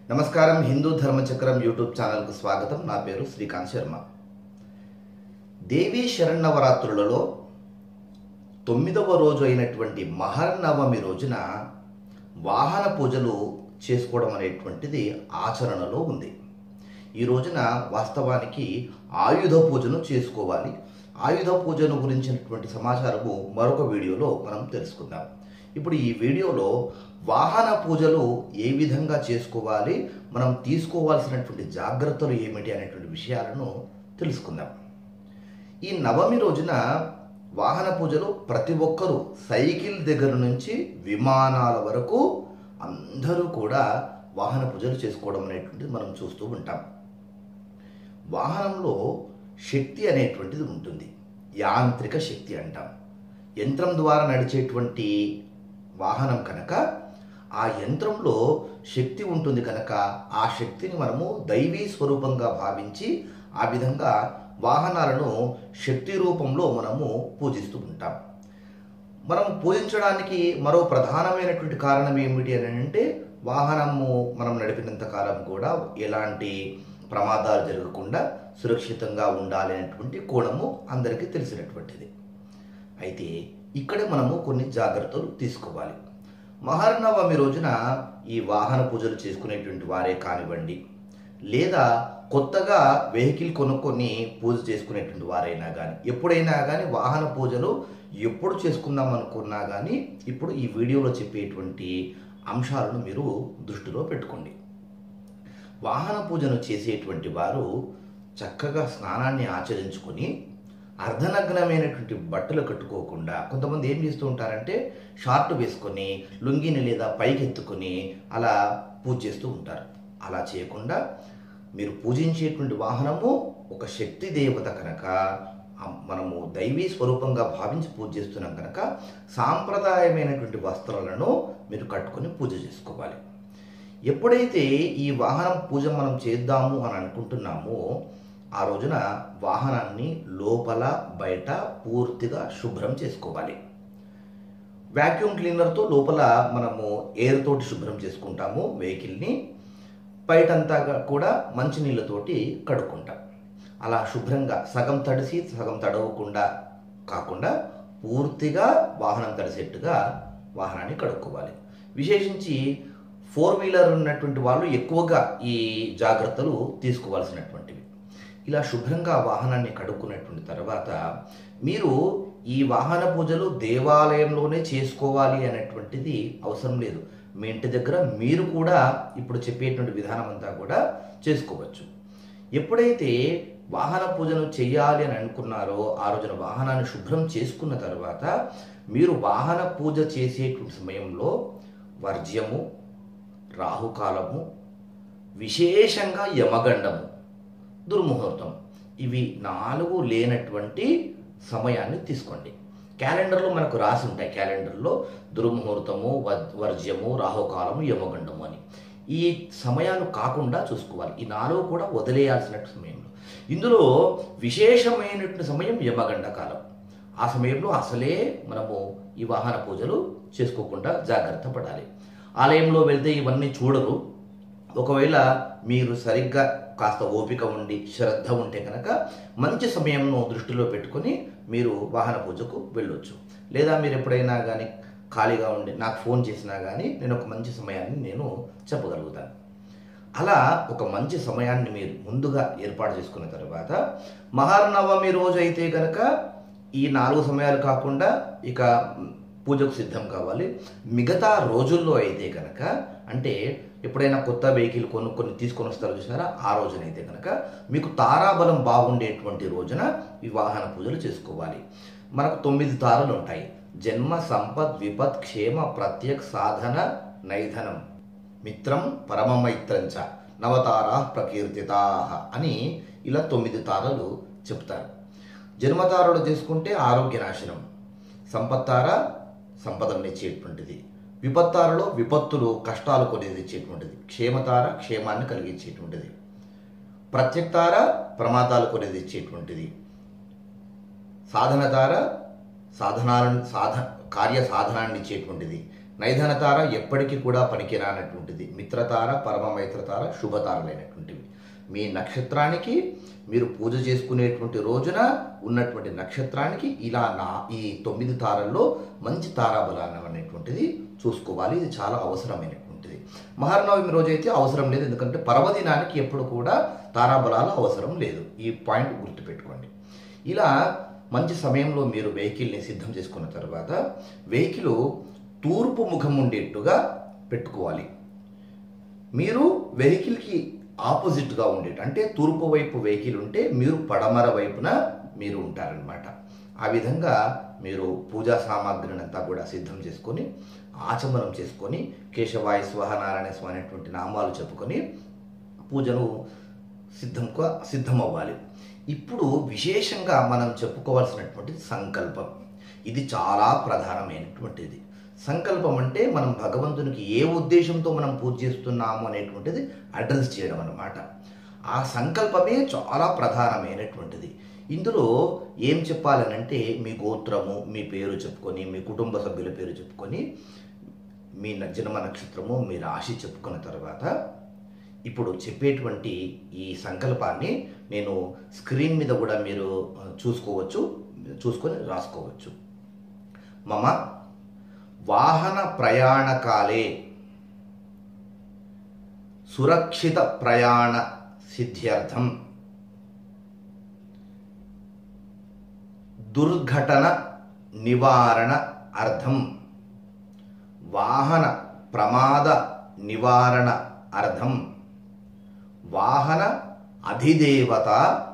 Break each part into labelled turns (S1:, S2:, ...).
S1: నమస్కారం హిందూ ధర్మచక్రం యూట్యూబ్ ఛానల్కు స్వాగతం నా పేరు శ్రీకాంత్ శర్మ దేవీ శరణవరాత్రులలో తొమ్మిదవ రోజు అయినటువంటి మహర్నవమి రోజున వాహన పూజలు చేసుకోవడం అనేటువంటిది ఆచరణలో ఉంది ఈ రోజున వాస్తవానికి ఆయుధ పూజను చేసుకోవాలి ఆయుధ పూజను గురించినటువంటి సమాచారము మరొక వీడియోలో మనం తెలుసుకుందాం ఇప్పుడు ఈ వీడియోలో వాహన పూజలు ఏ విధంగా చేసుకోవాలి మనం తీసుకోవాల్సినటువంటి జాగ్రత్తలు ఏమిటి అనేటువంటి విషయాలను తెలుసుకుందాం ఈ నవమి రోజున వాహన పూజలు ప్రతి ఒక్కరూ సైకిల్ దగ్గర నుంచి విమానాల వరకు అందరూ కూడా వాహన పూజలు చేసుకోవడం అనేటువంటిది మనం చూస్తూ ఉంటాం వాహనంలో శక్తి అనేటువంటిది ఉంటుంది యాంత్రిక శక్తి అంటాం యంత్రం ద్వారా నడిచేటువంటి వాహనం కనుక ఆ యంత్రంలో శక్తి ఉంటుంది కనుక ఆ శక్తిని మనము దైవీ స్వరూపంగా భావించి ఆ విధంగా వాహనాలను శక్తి రూపంలో మనము పూజిస్తూ ఉంటాం మనం పూజించడానికి మరో ప్రధానమైనటువంటి కారణం ఏమిటి అని అంటే వాహనము మనం నడిపినంత కాలం కూడా ఎలాంటి ప్రమాదాలు జరగకుండా సురక్షితంగా ఉండాలి అనేటువంటి కోణము అందరికీ తెలిసినటువంటిది అయితే ఇక్కడే మనము కొన్ని జాగ్రత్తలు తీసుకోవాలి మహర్నవమి రోజున ఈ వాహన పూజలు చేసుకునేటువంటి వారే కానివ్వండి లేదా కొత్తగా వెహికల్ కొనుక్కొని పూజ చేసుకునేటువంటి వారైనా కానీ ఎప్పుడైనా కానీ వాహన పూజలు ఎప్పుడు చేసుకుందాం అనుకున్నా కానీ ఇప్పుడు ఈ వీడియోలో చెప్పేటువంటి అంశాలను మీరు దృష్టిలో పెట్టుకోండి వాహన పూజను చేసేటువంటి వారు చక్కగా స్నానాన్ని ఆచరించుకొని అర్ధనగ్నమైనటువంటి బట్టలు కట్టుకోకుండా కొంతమంది ఏం చేస్తూ ఉంటారంటే షార్ట్ వేసుకొని లుంగిని లేదా పైకి ఎత్తుకొని అలా పూజ చేస్తూ ఉంటారు అలా చేయకుండా మీరు పూజించేటువంటి వాహనము ఒక శక్తి దేవత కనుక ఆ- మనము దైవీ స్వరూపంగా భావించి పూజ చేస్తున్నాం కనుక సాంప్రదాయమైనటువంటి వస్త్రాలను మీరు కట్టుకొని పూజ చేసుకోవాలి ఎప్పుడైతే ఈ వాహనం పూజ మనం చేద్దాము అని అనుకుంటున్నామో ఆ రోజున వాహనాన్ని లోపల బయట పూర్తిగా శుభ్రం చేసుకోవాలి వ్యాక్యూమ్ క్లీనర్తో లోపల మనము ఎయిర్ తోటి శుభ్రం చేసుకుంటాము వెహికల్ని బయటంతా కూడా మంచినీళ్ళతోటి కడుక్కుంటాం అలా శుభ్రంగా సగం తడిసి సగం తడవకుండా కాకుండా పూర్తిగా వాహనం తడిసేట్టుగా వాహనాన్ని కడుక్కోవాలి విశేషించి ఫోర్ వీలర్ ఉన్నటువంటి వాళ్ళు ఎక్కువగా ఈ జాగ్రత్తలు తీసుకోవాల్సినటువంటివి ఇలా శుభ్రంగా వాహనాన్ని కడుక్కున్నటువంటి తర్వాత మీరు ఈ వాహన పూజలు దేవాలయంలోనే చేసుకోవాలి అనేటువంటిది అవసరం లేదు మీ ఇంటి దగ్గర మీరు కూడా ఇప్పుడు చెప్పేటువంటి విధానం అంతా కూడా చేసుకోవచ్చు ఎప్పుడైతే వాహన పూజను చేయాలి అని అనుకున్నారో ఆ రోజున వాహనాన్ని శుభ్రం చేసుకున్న తర్వాత మీరు వాహన పూజ చేసేటువంటి సమయంలో వర్జ్యము రాహుకాలము విశేషంగా యమగండము దుర్ముహూర్తం ఇవి నాలుగు లేనటువంటి సమయాన్ని తీసుకోండి క్యాలెండర్లో మనకు రాసి ఉంటాయి క్యాలెండర్లో దుర్ముహూర్తము వ- వర్జ్యము రాహుకాలము యమగండము అని ఈ సమయాలు కాకుండా చూసుకోవాలి ఈ నాలుగు కూడా వదిలేయాల్సిన సమయంలో ఇందులో విశేషమైనటువంటి సమయం యమగండ కాలం ఆ సమయంలో అసలే మనము ఈ వాహన పూజలు చేసుకోకుండా జాగ్రత్త పడాలి ఆలయంలో వెళ్తే ఇవన్నీ చూడరు ఒకవేళ మీరు సరిగ్గా కాస్త ఓపిక ఉండి శ్రద్ధ ఉంటే కనుక మంచి సమయంను దృష్టిలో పెట్టుకొని మీరు వాహన పూజకు వెళ్ళొచ్చు లేదా మీరు ఎప్పుడైనా కానీ ఖాళీగా ఉండి నాకు ఫోన్ చేసినా కానీ నేను ఒక మంచి సమయాన్ని నేను చెప్పగలుగుతాను అలా ఒక మంచి సమయాన్ని మీరు ముందుగా ఏర్పాటు చేసుకున్న తర్వాత మహానవమి రోజు అయితే కనుక ఈ నాలుగు సమయాలు కాకుండా ఇక పూజకు సిద్ధం కావాలి మిగతా రోజుల్లో అయితే కనుక అంటే ఎప్పుడైనా కొత్త వెహికల్ కొనుక్కొని తీసుకొని వస్తారో చూసారా ఆ రోజునైతే కనుక మీకు తారాబలం బాగుండేటువంటి రోజున ఈ వాహన పూజలు చేసుకోవాలి మనకు తొమ్మిది తారలు ఉంటాయి జన్మ సంపద్ విపత్ క్షేమ ప్రత్యక్ సాధన నైధనం మిత్రం పరమమైత్రంచ నవతారా ప్రకీర్తితా అని ఇలా తొమ్మిది తారలు చెప్తారు జన్మతారలు తీసుకుంటే ఆరోగ్య నాశనం సంపత్తార సంపదను ఇచ్చేటువంటిది విపత్తారలో విపత్తులు కష్టాలు కొని తెచ్చేటువంటిది క్షేమతార క్షేమాన్ని కలిగించేటువంటిది ప్రత్యక్తార ప్రమాదాలు కొని తెచ్చేటువంటిది సాధనతార సాధనాలను సాధ కార్య సాధనాన్ని ఇచ్చేటువంటిది నైధన తార ఎప్పటికీ కూడా పనికిరానటువంటిది మిత్రతార పరమ మైత్రతార శుభతారలైనటువంటివి మీ నక్షత్రానికి మీరు పూజ చేసుకునేటువంటి రోజున ఉన్నటువంటి నక్షత్రానికి ఇలా నా ఈ తొమ్మిది తారల్లో మంచి తారాబలాన్ని అనేటువంటిది చూసుకోవాలి ఇది చాలా అవసరమైనటువంటిది మహర్నవమి రోజు అయితే అవసరం లేదు ఎందుకంటే పర్వదినానికి ఎప్పుడు కూడా తారాబలాలు అవసరం లేదు ఈ పాయింట్ గుర్తుపెట్టుకోండి ఇలా మంచి సమయంలో మీరు వెహికల్ని సిద్ధం చేసుకున్న తర్వాత వెహికల్ తూర్పు ముఖం ఉండేట్టుగా పెట్టుకోవాలి మీరు వెహికల్కి ఆపోజిట్గా ఉండేట అంటే తూర్పు వైపు వెహికల్ ఉంటే మీరు పడమర వైపున మీరు ఉంటారనమాట ఆ విధంగా మీరు పూజా సామాగ్రిని అంతా కూడా సిద్ధం చేసుకొని ఆచమనం చేసుకొని కేశవాయ స్వహ నారాయణ స్వామి అనేటువంటి నామాలు చెప్పుకొని పూజను సిద్ధంగా సిద్ధమవ్వాలి ఇప్పుడు విశేషంగా మనం చెప్పుకోవాల్సినటువంటిది సంకల్పం ఇది చాలా ప్రధానమైనటువంటిది సంకల్పం అంటే మనం భగవంతునికి ఏ ఉద్దేశంతో మనం పూజ చేస్తున్నాము అనేటువంటిది అడ్రస్ చేయడం అన్నమాట ఆ సంకల్పమే చాలా ప్రధానమైనటువంటిది ఇందులో ఏం చెప్పాలనంటే మీ గోత్రము మీ పేరు చెప్పుకొని మీ కుటుంబ సభ్యుల పేరు చెప్పుకొని మీ న- జన్మ నక్షత్రము మీ రాశి చెప్పుకున్న తర్వాత ఇప్పుడు చెప్పేటువంటి ఈ సంకల్పాన్ని నేను స్క్రీన్ మీద కూడా మీరు ఆ, చూసుకోవచ్చు చూసుకొని రాసుకోవచ్చు మమ వాహన ప్రయాణకాలే సురక్షిత ప్రయాణ సిద్ధ్యర్థం దుర్ఘటన నివారణ అర్థం వాహన ప్రమాద నివారణ అర్థం వాహన అధిదేవత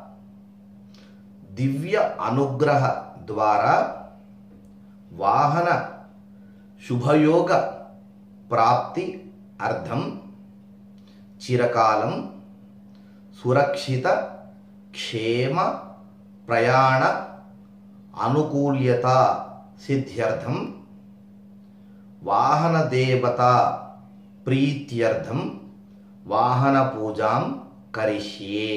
S1: దివ్య అనుగ్రహ ద్వారా వాహన శుభయోగ ప్రాప్తి అర్థం చిరకాలం సురక్షిత క్షేమ ప్రయాణ అనుకూల్యత సిద్ధ్యర్థం వాహన దేవత ప్రీత్యర్థం వాహన పూజాం కరిష్యే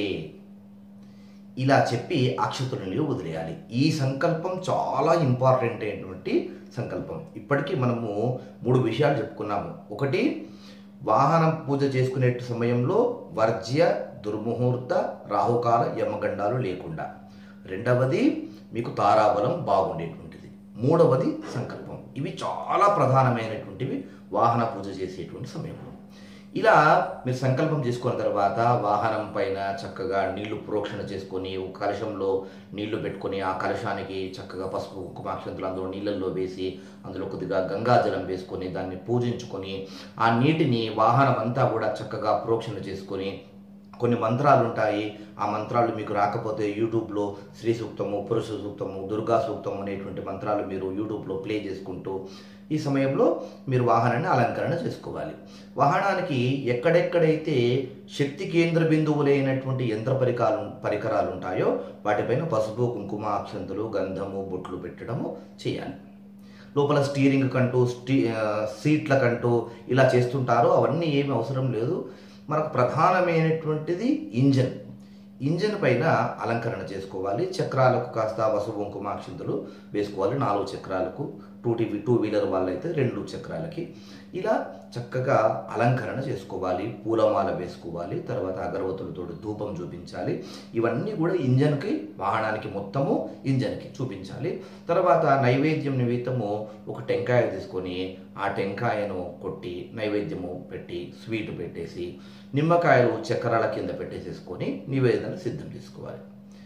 S1: ఇలా చెప్పి అక్షతులను వదిలేయాలి ఈ సంకల్పం చాలా ఇంపార్టెంట్ అయినటువంటి సంకల్పం ఇప్పటికీ మనము మూడు విషయాలు చెప్పుకున్నాము ఒకటి వాహనం పూజ చేసుకునే సమయంలో వర్జ్య దుర్ముహూర్త రాహుకాల యమగండాలు లేకుండా రెండవది మీకు తారాబలం బాగుండేటువంటిది మూడవది సంకల్పం ఇవి చాలా ప్రధానమైనటువంటివి వాహన పూజ చేసేటువంటి సమయంలో ఇలా మీరు సంకల్పం చేసుకున్న తర్వాత వాహనం పైన చక్కగా నీళ్లు ప్రోక్షణ చేసుకొని ఒక కలశంలో నీళ్లు పెట్టుకొని ఆ కలశానికి చక్కగా పసుపు కుంకుమాక్షంతులు అందులో నీళ్ళల్లో వేసి అందులో కొద్దిగా గంగాజలం వేసుకొని దాన్ని పూజించుకొని ఆ నీటిని వాహనం అంతా కూడా చక్కగా ప్రోక్షణ చేసుకొని కొన్ని మంత్రాలు ఉంటాయి ఆ మంత్రాలు మీకు రాకపోతే యూట్యూబ్లో శ్రీ సూక్తము పురుష సూక్తము దుర్గా సూక్తము అనేటువంటి మంత్రాలు మీరు యూట్యూబ్లో ప్లే చేసుకుంటూ ఈ సమయంలో మీరు వాహనాన్ని అలంకరణ చేసుకోవాలి వాహనానికి ఎక్కడెక్కడైతే శక్తి కేంద్ర బిందువులైనటువంటి యంత్ర పరికాలు పరికరాలు ఉంటాయో వాటిపైన పసుపు కుంకుమ అక్షంతులు గంధము బొట్లు పెట్టడము చేయాలి లోపల స్టీరింగ్ కంటూ స్టీ ఆ, సీట్లకంటూ ఇలా చేస్తుంటారో అవన్నీ ఏమి అవసరం లేదు మనకు ప్రధానమైనటువంటిది ఇంజన్ ఇంజన్ పైన అలంకరణ చేసుకోవాలి చక్రాలకు కాస్త వసువు కుంకుమాక్షింతలు వేసుకోవాలి నాలుగు చక్రాలకు టూ టీవీ టూ వీలర్ వాళ్ళైతే రెండు చక్రాలకి ఇలా చక్కగా అలంకరణ చేసుకోవాలి పూలమాల వేసుకోవాలి తర్వాత అగరవతులతో ధూపం చూపించాలి ఇవన్నీ కూడా ఇంజన్కి వాహనానికి మొత్తము ఇంజన్కి చూపించాలి తర్వాత నైవేద్యం నిమిత్తము ఒక టెంకాయ తీసుకొని ఆ టెంకాయను కొట్టి నైవేద్యము పెట్టి స్వీట్ పెట్టేసి నిమ్మకాయలు చక్రాల కింద పెట్టేసేసుకొని నివేదన సిద్ధం చేసుకోవాలి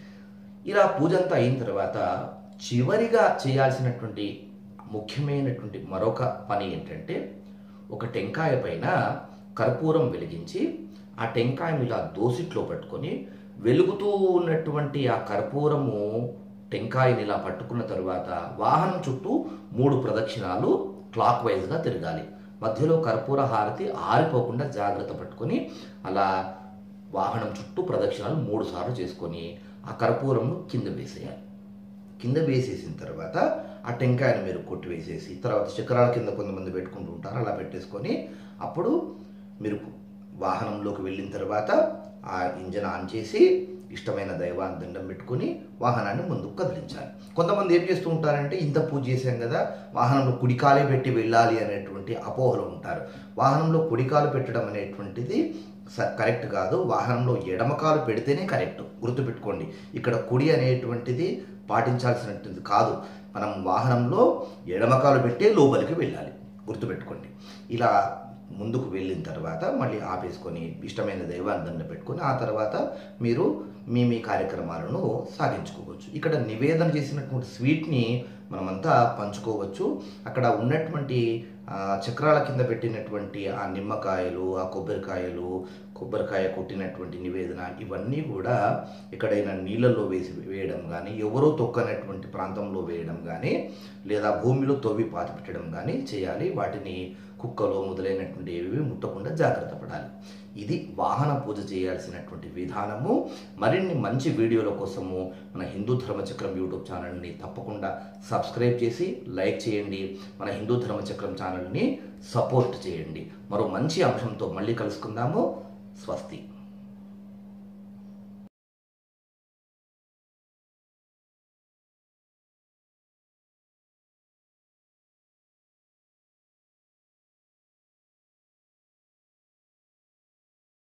S1: ఇలా పూజ అంతా అయిన తర్వాత చివరిగా చేయాల్సినటువంటి ముఖ్యమైనటువంటి మరొక పని ఏంటంటే ఒక టెంకాయ పైన కర్పూరం వెలిగించి ఆ టెంకాయను ఇలా దోసిట్లో పట్టుకొని వెలుగుతూ ఉన్నటువంటి ఆ కర్పూరము టెంకాయని ఇలా పట్టుకున్న తర్వాత వాహనం చుట్టూ మూడు ప్రదక్షిణాలు క్లాక్ వైజ్గా తిరగాలి మధ్యలో కర్పూర హారతి ఆరిపోకుండా జాగ్రత్త పట్టుకొని అలా వాహనం చుట్టూ ప్రదక్షిణాలు మూడు సార్లు చేసుకొని ఆ కర్పూరంను కింద వేసేయాలి కింద వేసేసిన తర్వాత ఆ టెంకాయను మీరు కొట్టివేసేసి తర్వాత చక్రాల కింద కొంతమంది పెట్టుకుంటూ ఉంటారు అలా పెట్టేసుకొని అప్పుడు మీరు వాహనంలోకి వెళ్ళిన తర్వాత ఆ ఇంజన్ ఆన్ చేసి ఇష్టమైన దైవాన్ని దండం పెట్టుకొని వాహనాన్ని ముందుకు కదిలించాలి కొంతమంది ఏం చేస్తూ ఉంటారంటే ఇంత పూజ చేశాం కదా వాహనంలో కుడికాలే పెట్టి వెళ్ళాలి అనేటువంటి అపోహలు ఉంటారు వాహనంలో కుడికాలు పెట్టడం అనేటువంటిది స- కరెక్ట్ కాదు వాహనంలో ఎడమకాలు పెడితేనే కరెక్ట్ గుర్తుపెట్టుకోండి ఇక్కడ కుడి అనేటువంటిది పాటించాల్సినటువంటిది కాదు మనం వాహనంలో ఎడమకాలు పెట్టే లోపలికి వెళ్ళాలి గుర్తుపెట్టుకోండి ఇలా ముందుకు వెళ్ళిన తర్వాత మళ్ళీ ఆపేసుకొని ఇష్టమైన దైవాన్ని దండ పెట్టుకొని ఆ తర్వాత మీరు మీ మీ కార్యక్రమాలను సాగించుకోవచ్చు ఇక్కడ నివేదన చేసినటువంటి స్వీట్ని మనమంతా పంచుకోవచ్చు అక్కడ ఉన్నటువంటి ఆ, చక్రాల కింద పెట్టినటువంటి ఆ నిమ్మకాయలు ఆ కొబ్బరికాయలు కొబ్బరికాయ కొట్టినటువంటి నివేదన ఇవన్నీ కూడా ఎక్కడైనా నీళ్ళల్లో వేసి వేయడం కానీ ఎవరో తొక్కనటువంటి ప్రాంతంలో వేయడం కానీ లేదా భూమిలో తవ్వి పాతి పెట్టడం కానీ చేయాలి వాటిని కుక్కలో మొదలైనటువంటి ఏవి ముట్టకుండా జాగ్రత్త పడాలి ఇది వాహన పూజ చేయాల్సినటువంటి విధానము మరిన్ని మంచి వీడియోల కోసము మన హిందూ ధర్మచక్రం యూట్యూబ్ ఛానల్ని తప్పకుండా సబ్స్క్రైబ్ చేసి లైక్ చేయండి మన హిందూ ధర్మచక్రం ఛానల్ని సపోర్ట్ చేయండి మరో మంచి అంశంతో మళ్ళీ కలుసుకుందాము స్వస్తి